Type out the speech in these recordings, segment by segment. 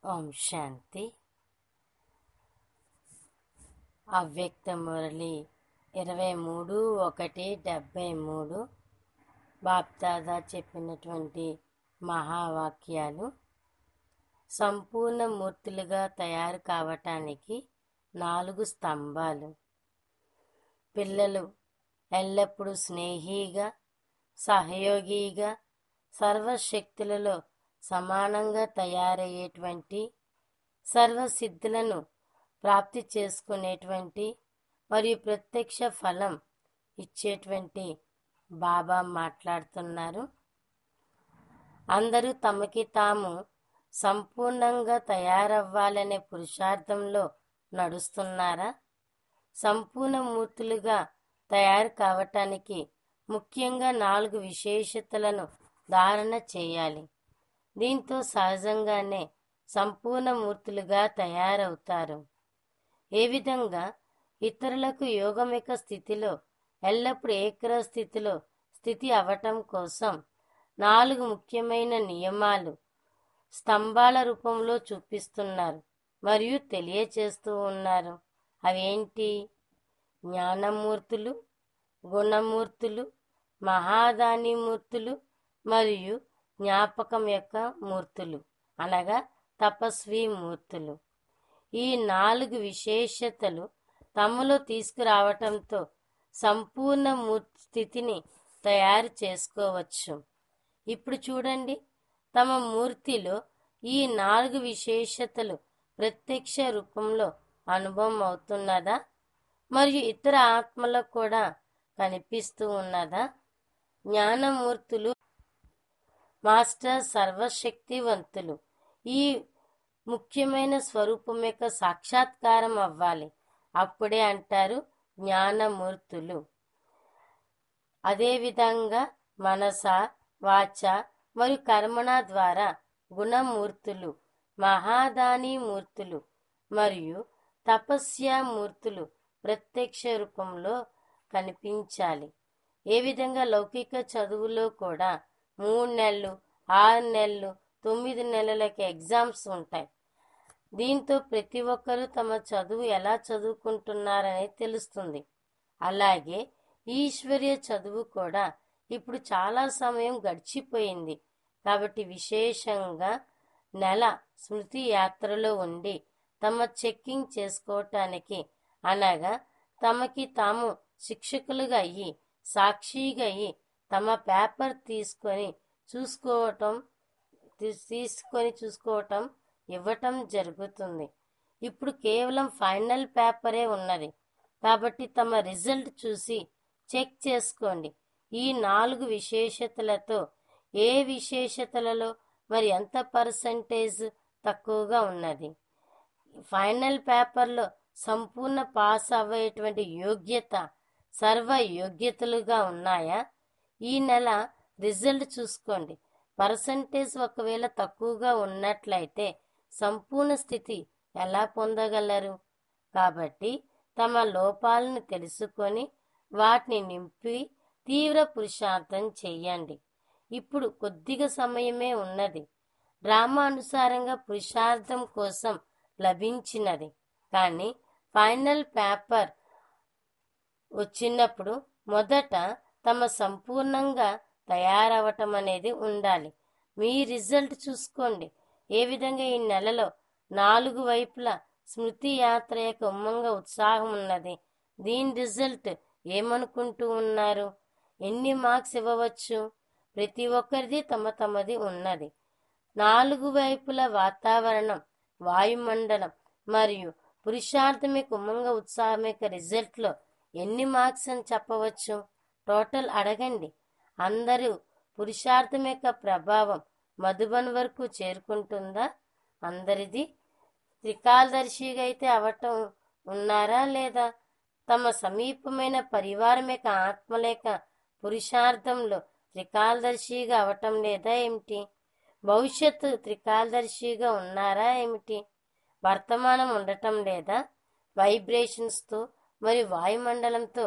ఓం శాంతి అవ్యక్త మురళి ఇరవై మూడు ఒకటి డెబ్భై మూడు బాప్దాదా చెప్పినటువంటి మహావాక్యాలు సంపూర్ణ మూర్తులుగా తయారు కావటానికి నాలుగు స్తంభాలు పిల్లలు ఎల్లప్పుడూ స్నేహిగా సహయోగిగా సర్వశక్తులలో సమానంగా తయారయ్యేటువంటి సర్వసిద్ధులను ప్రాప్తి చేసుకునేటువంటి మరియు ప్రత్యక్ష ఫలం ఇచ్చేటువంటి బాబా మాట్లాడుతున్నారు అందరూ తమకి తాము సంపూర్ణంగా తయారవ్వాలనే పురుషార్థంలో నడుస్తున్నారా సంపూర్ణ మూర్తులుగా తయారు కావటానికి ముఖ్యంగా నాలుగు విశేషతలను ధారణ చేయాలి దీంతో సహజంగానే సంపూర్ణ మూర్తులుగా తయారవుతారు ఏ విధంగా ఇతరులకు యోగమిక స్థితిలో ఎల్లప్పుడూ ఏకర స్థితిలో స్థితి అవటం కోసం నాలుగు ముఖ్యమైన నియమాలు స్తంభాల రూపంలో చూపిస్తున్నారు మరియు తెలియచేస్తూ ఉన్నారు అవేంటి జ్ఞానమూర్తులు గుణమూర్తులు మహాదాని మూర్తులు మరియు జ్ఞాపకం యొక్క మూర్తులు అనగా తపస్వి మూర్తులు ఈ నాలుగు విశేషతలు తమలో తీసుకురావటంతో సంపూర్ణ స్థితిని తయారు చేసుకోవచ్చు ఇప్పుడు చూడండి తమ మూర్తిలో ఈ నాలుగు విశేషతలు ప్రత్యక్ష రూపంలో అనుభవం అవుతున్నదా మరియు ఇతర ఆత్మలకు కూడా కనిపిస్తూ ఉన్నదా జ్ఞానమూర్తులు మాస్టర్ సర్వశక్తివంతులు ఈ ముఖ్యమైన స్వరూపం యొక్క సాక్షాత్కారం అవ్వాలి అప్పుడే అంటారు జ్ఞానమూర్తులు అదేవిధంగా మనస వాచ మరియు కర్మణ ద్వారా గుణమూర్తులు మహాదాని మూర్తులు మరియు తపస్యామూర్తులు ప్రత్యక్ష రూపంలో కనిపించాలి ఏ విధంగా లౌకిక చదువులో కూడా మూడు నెలలు ఆరు నెలలు తొమ్మిది నెలలకి ఎగ్జామ్స్ ఉంటాయి దీంతో ప్రతి ఒక్కరూ తమ చదువు ఎలా చదువుకుంటున్నారనేది తెలుస్తుంది అలాగే ఈశ్వర్య చదువు కూడా ఇప్పుడు చాలా సమయం గడిచిపోయింది కాబట్టి విశేషంగా నెల స్మృతి యాత్రలో ఉండి తమ చెక్కింగ్ చేసుకోవటానికి అనగా తమకి తాము శిక్షకులుగా అయ్యి సాక్షిగా అయ్యి తమ పేపర్ తీసుకొని చూసుకోవటం తీసుకొని చూసుకోవటం ఇవ్వటం జరుగుతుంది ఇప్పుడు కేవలం ఫైనల్ పేపరే ఉన్నది కాబట్టి తమ రిజల్ట్ చూసి చెక్ చేసుకోండి ఈ నాలుగు విశేషతలతో ఏ విశేషతలలో మరి ఎంత పర్సంటేజ్ తక్కువగా ఉన్నది ఫైనల్ పేపర్లో సంపూర్ణ పాస్ అవ్వేటువంటి యోగ్యత సర్వ యోగ్యతలుగా ఉన్నాయా ఈ నెల రిజల్ట్ చూసుకోండి పర్సంటేజ్ ఒకవేళ తక్కువగా ఉన్నట్లయితే సంపూర్ణ స్థితి ఎలా పొందగలరు కాబట్టి తమ లోపాలను తెలుసుకొని వాటిని నింపి తీవ్ర పురుషార్థం చెయ్యండి ఇప్పుడు కొద్దిగా సమయమే ఉన్నది డ్రామా అనుసారంగా పురుషార్థం కోసం లభించినది కానీ ఫైనల్ పేపర్ వచ్చినప్పుడు మొదట తమ సంపూర్ణంగా తయారవటం అనేది ఉండాలి మీ రిజల్ట్ చూసుకోండి ఏ విధంగా ఈ నెలలో నాలుగు వైపులా స్మృతి యాత్ర యొక్క ఉమ్మంగా ఉత్సాహం ఉన్నది దీని రిజల్ట్ ఏమనుకుంటూ ఉన్నారు ఎన్ని మార్క్స్ ఇవ్వవచ్చు ప్రతి ఒక్కరిది తమ తమది ఉన్నది నాలుగు వైపుల వాతావరణం వాయుమండలం మరియు పురుషార్థం యొక్క ఉమ్మంగా ఉత్సాహం యొక్క రిజల్ట్లో ఎన్ని మార్క్స్ అని చెప్పవచ్చు టోటల్ అడగండి అందరూ పురుషార్థం యొక్క ప్రభావం మధుబన్ వరకు చేరుకుంటుందా అందరిది త్రికాలదర్శిగా అయితే అవటం ఉన్నారా లేదా తమ సమీపమైన పరివారం యొక్క ఆత్మలేక పురుషార్థంలో త్రికాలదర్శిగా అవటం లేదా ఏమిటి భవిష్యత్తు త్రికాలదర్శిగా ఉన్నారా ఏమిటి వర్తమానం ఉండటం లేదా వైబ్రేషన్స్తో మరియు వాయుమండలంతో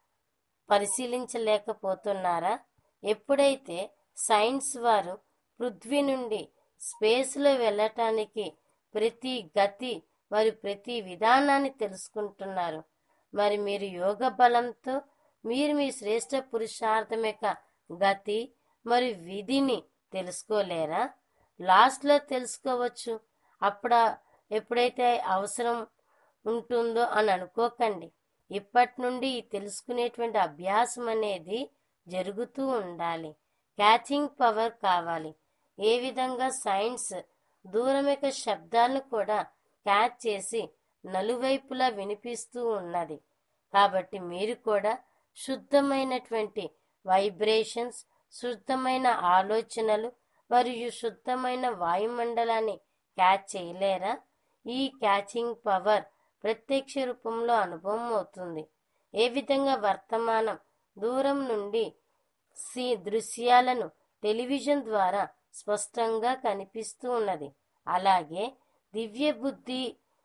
పరిశీలించలేకపోతున్నారా ఎప్పుడైతే సైన్స్ వారు పృథ్వీ నుండి స్పేస్లో వెళ్ళటానికి ప్రతి గతి మరి ప్రతి విధానాన్ని తెలుసుకుంటున్నారు మరి మీరు యోగ బలంతో మీరు మీ శ్రేష్ట పురుషార్థం యొక్క గతి మరి విధిని తెలుసుకోలేరా లాస్ట్లో తెలుసుకోవచ్చు అప్పుడు ఎప్పుడైతే అవసరం ఉంటుందో అని అనుకోకండి ఇప్పటి నుండి ఈ తెలుసుకునేటువంటి అభ్యాసం అనేది జరుగుతూ ఉండాలి క్యాచింగ్ పవర్ కావాలి ఏ విధంగా సైన్స్ దూరం యొక్క శబ్దాలను కూడా క్యాచ్ చేసి నలువైపులా వినిపిస్తూ ఉన్నది కాబట్టి మీరు కూడా శుద్ధమైనటువంటి వైబ్రేషన్స్ శుద్ధమైన ఆలోచనలు మరియు శుద్ధమైన వాయుమండలాన్ని క్యాచ్ చేయలేరా ఈ క్యాచింగ్ పవర్ ప్రత్యక్ష రూపంలో అనుభవం అవుతుంది ఏ విధంగా వర్తమానం దూరం నుండి సి దృశ్యాలను టెలివిజన్ ద్వారా స్పష్టంగా కనిపిస్తూ ఉన్నది అలాగే దివ్య బుద్ధి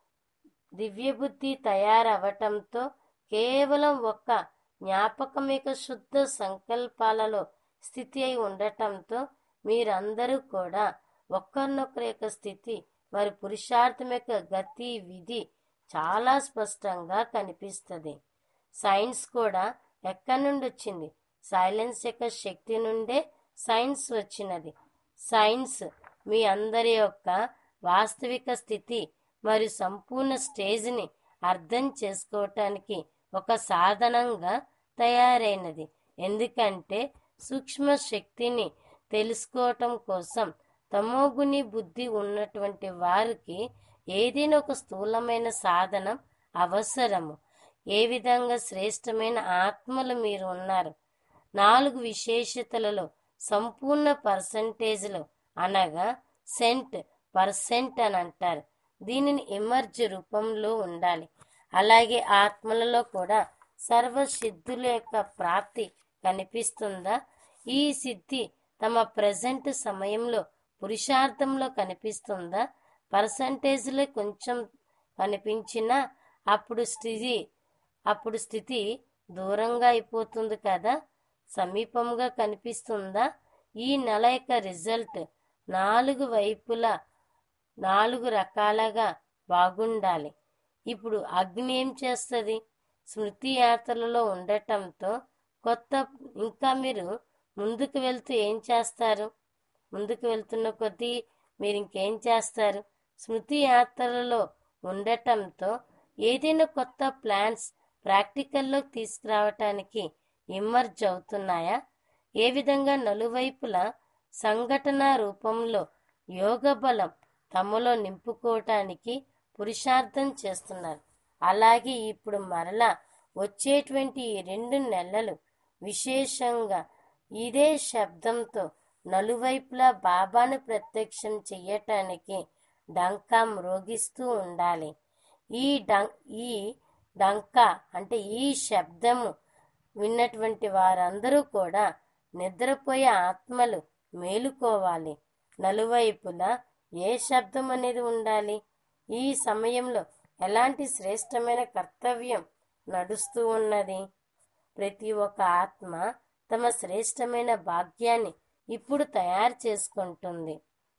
దివ్య బుద్ధి తయారవటంతో కేవలం ఒక్క జ్ఞాపకం యొక్క శుద్ధ సంకల్పాలలో స్థితి అయి ఉండటంతో మీరందరూ కూడా ఒక్కరినొకరి యొక్క స్థితి మరి పురుషార్థం యొక్క గతి విధి చాలా స్పష్టంగా కనిపిస్తుంది సైన్స్ కూడా ఎక్కడి నుండి వచ్చింది సైలెన్స్ యొక్క శక్తి నుండే సైన్స్ వచ్చినది సైన్స్ మీ అందరి యొక్క వాస్తవిక స్థితి మరియు సంపూర్ణ స్టేజ్ని అర్థం చేసుకోవటానికి ఒక సాధనంగా తయారైనది ఎందుకంటే సూక్ష్మ శక్తిని తెలుసుకోవటం కోసం తమోగుని బుద్ధి ఉన్నటువంటి వారికి ఏదైనా ఒక స్థూలమైన సాధనం అవసరము ఏ విధంగా శ్రేష్టమైన ఆత్మలు మీరు ఉన్నారు నాలుగు విశేషతలలో సంపూర్ణ పర్సంటేజ్లో అనగా సెంట్ పర్సెంట్ అని అంటారు దీనిని ఎమర్జ్ రూపంలో ఉండాలి అలాగే ఆత్మలలో కూడా సర్వ సిద్ధుల యొక్క ప్రాప్తి కనిపిస్తుందా ఈ సిద్ధి తమ ప్రజెంట్ సమయంలో పురుషార్థంలో కనిపిస్తుందా పర్సంటేజ్లో కొంచెం కనిపించినా అప్పుడు స్థితి అప్పుడు స్థితి దూరంగా అయిపోతుంది కదా సమీపంగా కనిపిస్తుందా ఈ నెల యొక్క రిజల్ట్ నాలుగు వైపులా నాలుగు రకాలుగా బాగుండాలి ఇప్పుడు అగ్ని ఏం చేస్తుంది స్మృతి యాత్రలలో ఉండటంతో కొత్త ఇంకా మీరు ముందుకు వెళ్తూ ఏం చేస్తారు ముందుకు వెళ్తున్న కొద్దీ మీరు ఇంకేం చేస్తారు స్మృతి యాత్రలలో ఉండటంతో ఏదైనా కొత్త ప్లాన్స్ ప్రాక్టికల్లో తీసుకురావటానికి ఇమ్మర్జ్ అవుతున్నాయా ఏ విధంగా నలువైపుల సంఘటన రూపంలో యోగ బలం తమలో నింపుకోవటానికి పురుషార్థం చేస్తున్నారు అలాగే ఇప్పుడు మరలా వచ్చేటువంటి ఈ రెండు నెలలు విశేషంగా ఇదే శబ్దంతో నలువైపులా బాబాను ప్రత్యక్షం చెయ్యటానికి డంకా మ్రోగిస్తూ ఉండాలి ఈ డం ఈ డంకా అంటే ఈ శబ్దము విన్నటువంటి వారందరూ కూడా నిద్రపోయే ఆత్మలు మేలుకోవాలి నలువైపులా ఏ శబ్దం అనేది ఉండాలి ఈ సమయంలో ఎలాంటి శ్రేష్టమైన కర్తవ్యం నడుస్తూ ఉన్నది ప్రతి ఒక్క ఆత్మ తమ శ్రేష్టమైన భాగ్యాన్ని ఇప్పుడు తయారు చేసుకుంటుంది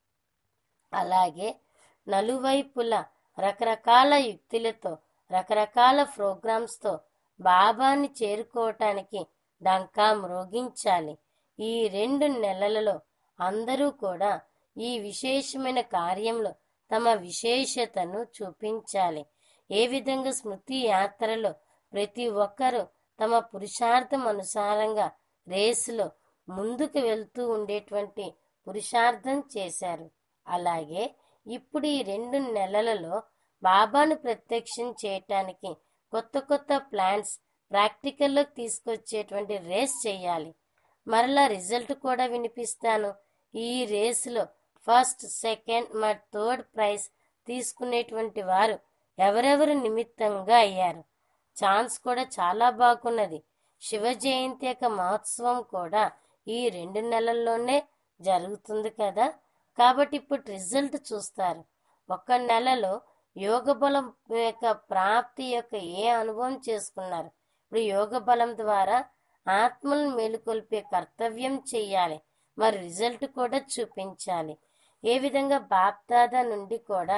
అలాగే నలువైపుల రకరకాల యుక్తులతో రకరకాల ప్రోగ్రామ్స్తో బాబాని చేరుకోవటానికి డంకా మ్రోగించాలి ఈ రెండు నెలలలో అందరూ కూడా ఈ విశేషమైన కార్యంలో తమ విశేషతను చూపించాలి ఏ విధంగా స్మృతి యాత్రలో ప్రతి ఒక్కరూ తమ పురుషార్థం అనుసారంగా రేసులో ముందుకు వెళ్తూ ఉండేటువంటి పురుషార్థం చేశారు అలాగే ఇప్పుడు ఈ రెండు నెలలలో బాబాను ప్రత్యక్షం చేయటానికి కొత్త కొత్త ప్లాన్స్ ప్రాక్టికల్లోకి తీసుకొచ్చేటువంటి రేస్ చేయాలి మరలా రిజల్ట్ కూడా వినిపిస్తాను ఈ రేసులో ఫస్ట్ సెకండ్ మరి థర్డ్ ప్రైజ్ తీసుకునేటువంటి వారు ఎవరెవరు నిమిత్తంగా అయ్యారు ఛాన్స్ కూడా చాలా బాగున్నది శివ జయంతి యొక్క మహోత్సవం కూడా ఈ రెండు నెలల్లోనే జరుగుతుంది కదా కాబట్టి ఇప్పుడు రిజల్ట్ చూస్తారు ఒక నెలలో యోగ బలం యొక్క ప్రాప్తి యొక్క ఏ అనుభవం చేసుకున్నారు ఇప్పుడు యోగ బలం ద్వారా ఆత్మలను మేలుకొల్పే కర్తవ్యం చేయాలి మరి రిజల్ట్ కూడా చూపించాలి ఏ విధంగా బాప్దాదా నుండి కూడా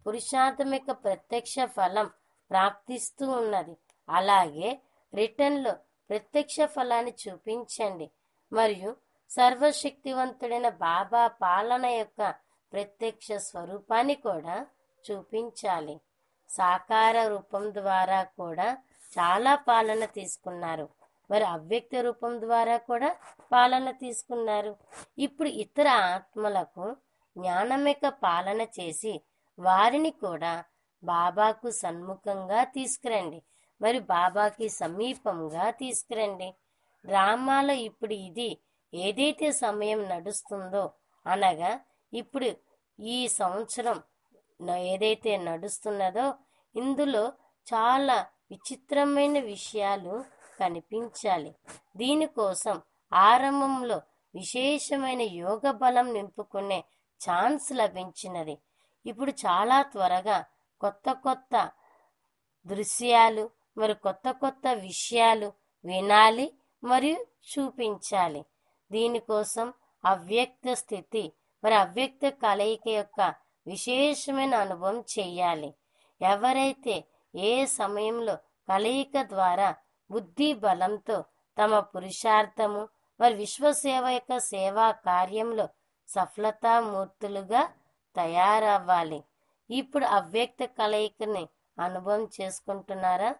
పురుషార్థం యొక్క ప్రత్యక్ష ఫలం ప్రాప్తిస్తూ ఉన్నది అలాగే రిటర్న్లో ప్రత్యక్ష ఫలాన్ని చూపించండి మరియు సర్వశక్తివంతుడైన బాబా పాలన యొక్క ప్రత్యక్ష స్వరూపాన్ని కూడా చూపించాలి సాకార రూపం ద్వారా కూడా చాలా పాలన తీసుకున్నారు మరి అవ్యక్త రూపం ద్వారా కూడా పాలన తీసుకున్నారు ఇప్పుడు ఇతర ఆత్మలకు జ్ఞానమిక పాలన చేసి వారిని కూడా బాబాకు సన్ముఖంగా తీసుకురండి మరి బాబాకి సమీపంగా తీసుకురండి డ్రామాలో ఇప్పుడు ఇది ఏదైతే సమయం నడుస్తుందో అనగా ఇప్పుడు ఈ సంవత్సరం న- ఏదైతే నడుస్తున్నదో ఇందులో చాలా విచిత్రమైన విషయాలు కనిపించాలి దీనికోసం ఆరంభంలో విశేషమైన యోగ బలం నింపుకునే ఛాన్స్ లభించినది ఇప్పుడు చాలా త్వరగా కొత్త కొత్త దృశ్యాలు మరి కొత్త కొత్త విషయాలు వినాలి మరియు చూపించాలి దీనికోసం అవ్యక్త స్థితి మరి అవ్యక్త కలయిక యొక్క విశేషమైన అనుభవం చేయాలి ఎవరైతే ఏ సమయంలో కలయిక ద్వారా బుద్ధి బలంతో తమ పురుషార్థము మరి విశ్వసేవ యొక్క సేవా కార్యంలో సఫలతామూర్తులుగా తయారవ్వాలి ఇప్పుడు అవ్యక్త కలయికని అనుభవం చేసుకుంటున్నారా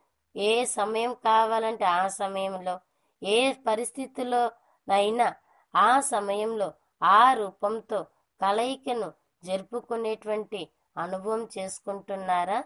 ఏ సమయం కావాలంటే ఆ సమయంలో ఏ పరిస్థితిలో అయినా ఆ సమయంలో ఆ రూపంతో కలయికను జరుపుకునేటువంటి అనుభవం చేసుకుంటున్నారా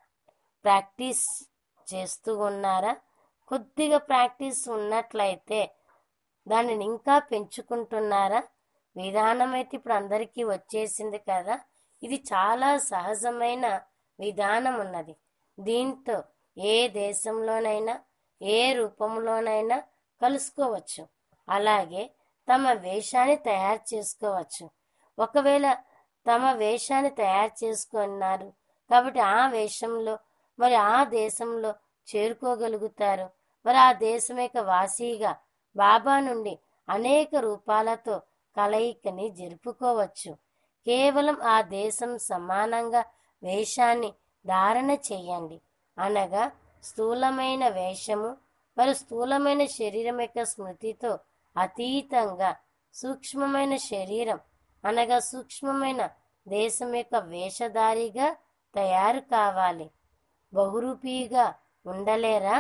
ప్రాక్టీస్ చేస్తూ ఉన్నారా కొద్దిగా ప్రాక్టీస్ ఉన్నట్లయితే దానిని ఇంకా పెంచుకుంటున్నారా విధానం అయితే ఇప్పుడు అందరికీ వచ్చేసింది కదా ఇది చాలా సహజమైన విధానం ఉన్నది దీంతో ఏ దేశంలోనైనా ఏ రూపంలోనైనా కలుసుకోవచ్చు అలాగే తమ వేషాన్ని తయారు చేసుకోవచ్చు ఒకవేళ తమ వేషాన్ని తయారు చేసుకున్నారు కాబట్టి ఆ వేషంలో మరి ఆ దేశంలో చేరుకోగలుగుతారు మరి ఆ దేశం యొక్క వాసీగా బాబా నుండి అనేక రూపాలతో కలయికని జరుపుకోవచ్చు కేవలం ఆ దేశం సమానంగా వేషాన్ని ధారణ చేయండి అనగా స్థూలమైన వేషము మరి స్థూలమైన శరీరం యొక్క స్మృతితో అతీతంగా సూక్ష్మమైన శరీరం అనగా సూక్ష్మమైన దేశం యొక్క వేషధారిగా తయారు కావాలి బహురూపీగా ఉండలేరా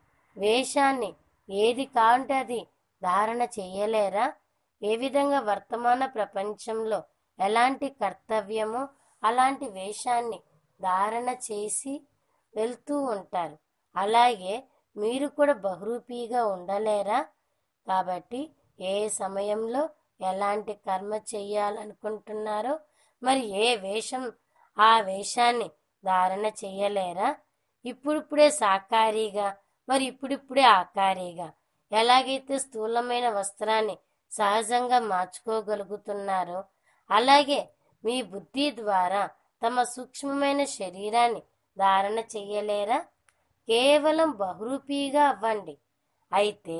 వేషాన్ని ఏది కాంటే అది ధారణ చెయ్యలేరా ఏ విధంగా వర్తమాన ప్రపంచంలో ఎలాంటి కర్తవ్యమో అలాంటి వేషాన్ని ధారణ చేసి వెళ్తూ ఉంటారు అలాగే మీరు కూడా బహురూపీగా ఉండలేరా కాబట్టి ఏ సమయంలో ఎలాంటి కర్మ చెయ్యాలనుకుంటున్నారో మరి ఏ వేషం ఆ వేషాన్ని ధారణ చెయ్యలేరా ఇప్పుడిప్పుడే సాకారిగా మరి ఇప్పుడిప్పుడే ఆకారిగా ఎలాగైతే స్థూలమైన వస్త్రాన్ని సహజంగా మార్చుకోగలుగుతున్నారో అలాగే మీ బుద్ధి ద్వారా తమ సూక్ష్మమైన శరీరాన్ని ధారణ చెయ్యలేరా కేవలం బహురూపీగా అవ్వండి అయితే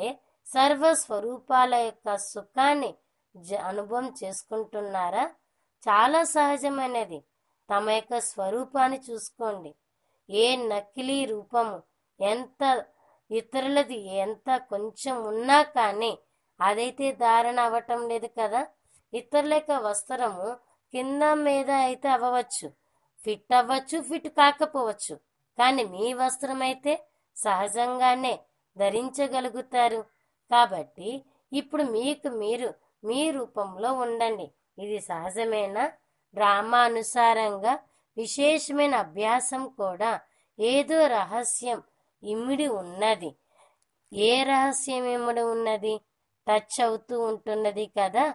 సర్వస్వరూపాల యొక్క సుఖాన్ని జ- అనుభవం చేసుకుంటున్నారా చాలా సహజమైనది తమ యొక్క స్వరూపాన్ని చూసుకోండి ఏ నకిలీ రూపము ఎంత ఇతరులది ఎంత కొంచెం ఉన్నా కానీ అదైతే ధారణ అవ్వటం లేదు కదా ఇతరుల యొక్క వస్త్రము కింద మీద అయితే అవ్వవచ్చు ఫిట్ అవ్వచ్చు ఫిట్ కాకపోవచ్చు కానీ మీ వస్త్రం అయితే సహజంగానే ధరించగలుగుతారు కాబట్టి ఇప్పుడు మీకు మీరు మీ రూపంలో ఉండండి ఇది సహజమైన డ్రామా అనుసారంగా విశేషమైన అభ్యాసం కూడా ఏదో రహస్యం ఇమిడి ఉన్నది ఏ రహస్యం ఇమిడి ఉన్నది టచ్ అవుతూ ఉంటున్నది కదా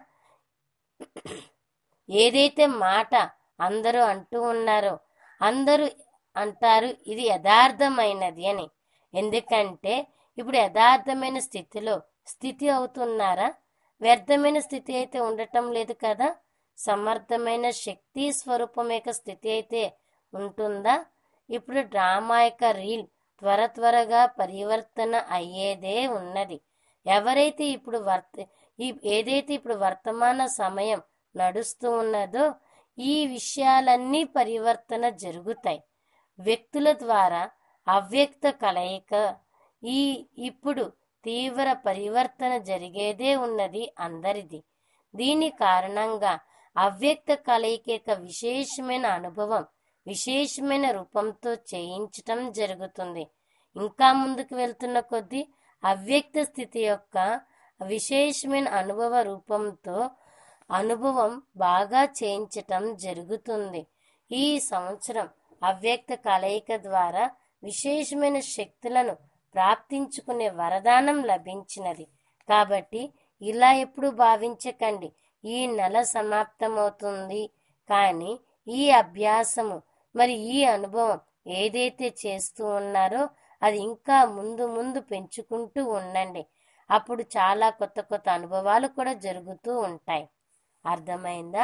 ఏదైతే మాట అందరూ అంటూ ఉన్నారో అందరూ అంటారు ఇది యథార్థమైనది అని ఎందుకంటే ఇప్పుడు యథార్థమైన స్థితిలో స్థితి అవుతున్నారా వ్యర్థమైన స్థితి అయితే ఉండటం లేదు కదా సమర్థమైన శక్తి స్వరూపం యొక్క స్థితి అయితే ఉంటుందా ఇప్పుడు డ్రామా యొక్క రీల్ త్వర త్వరగా పరివర్తన అయ్యేదే ఉన్నది ఎవరైతే ఇప్పుడు వర్త ఈ ఏదైతే ఇప్పుడు వర్తమాన సమయం నడుస్తూ ఉన్నదో ఈ విషయాలన్నీ పరివర్తన జరుగుతాయి వ్యక్తుల ద్వారా అవ్యక్త కలయిక ఈ ఇప్పుడు తీవ్ర పరివర్తన జరిగేదే ఉన్నది అందరిది దీని కారణంగా అవ్యక్త కలయిక యొక్క విశేషమైన అనుభవం విశేషమైన రూపంతో చేయించటం జరుగుతుంది ఇంకా ముందుకు వెళ్తున్న కొద్దీ అవ్యక్త స్థితి యొక్క విశేషమైన అనుభవ రూపంతో అనుభవం బాగా చేయించటం జరుగుతుంది ఈ సంవత్సరం అవ్యక్త కలయిక ద్వారా విశేషమైన శక్తులను ప్రాప్తించుకునే వరదానం లభించినది కాబట్టి ఇలా ఎప్పుడు భావించకండి ఈ నెల సమాప్తమవుతుంది కానీ ఈ అభ్యాసము మరి ఈ అనుభవం ఏదైతే చేస్తూ ఉన్నారో అది ఇంకా ముందు ముందు పెంచుకుంటూ ఉండండి అప్పుడు చాలా కొత్త కొత్త అనుభవాలు కూడా జరుగుతూ ఉంటాయి అర్థమైందా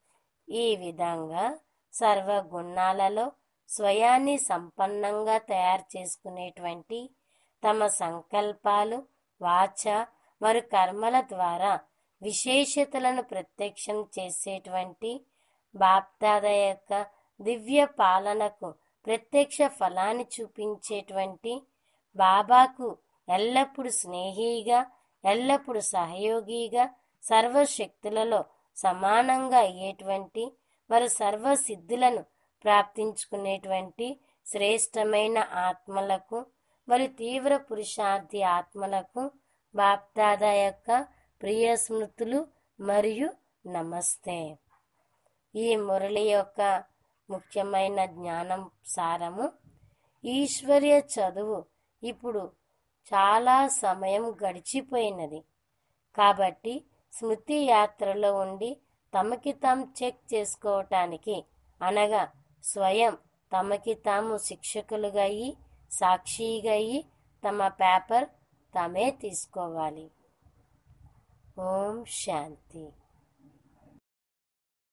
ఈ విధంగా సర్వ గుణాలలో స్వయాన్ని సంపన్నంగా తయారు చేసుకునేటువంటి తమ సంకల్పాలు వాచ మరియు కర్మల ద్వారా విశేషతలను ప్రత్యక్షం చేసేటువంటి బాప్దాద యొక్క దివ్య పాలనకు ప్రత్యక్ష ఫలాన్ని చూపించేటువంటి బాబాకు ఎల్లప్పుడూ స్నేహిగా ఎల్లప్పుడూ సహయోగిగా సర్వశక్తులలో సమానంగా అయ్యేటువంటి మరి సర్వ సిద్ధులను ప్రాప్తించుకునేటువంటి శ్రేష్టమైన ఆత్మలకు మరి తీవ్ర పురుషార్థి ఆత్మలకు బాప్దాదా యొక్క ప్రియ స్మృతులు మరియు నమస్తే ఈ మురళి యొక్క ముఖ్యమైన జ్ఞానం సారము ఈశ్వర్య చదువు ఇప్పుడు చాలా సమయం గడిచిపోయినది కాబట్టి స్మృతి యాత్రలో ఉండి తమకి తాము చెక్ చేసుకోవటానికి అనగా స్వయం తమకి తాము శిక్షకులుగా అయ్యి సాక్షిగా అయ్యి తమ పేపర్ తామే తీసుకోవాలి ఓం శాంతి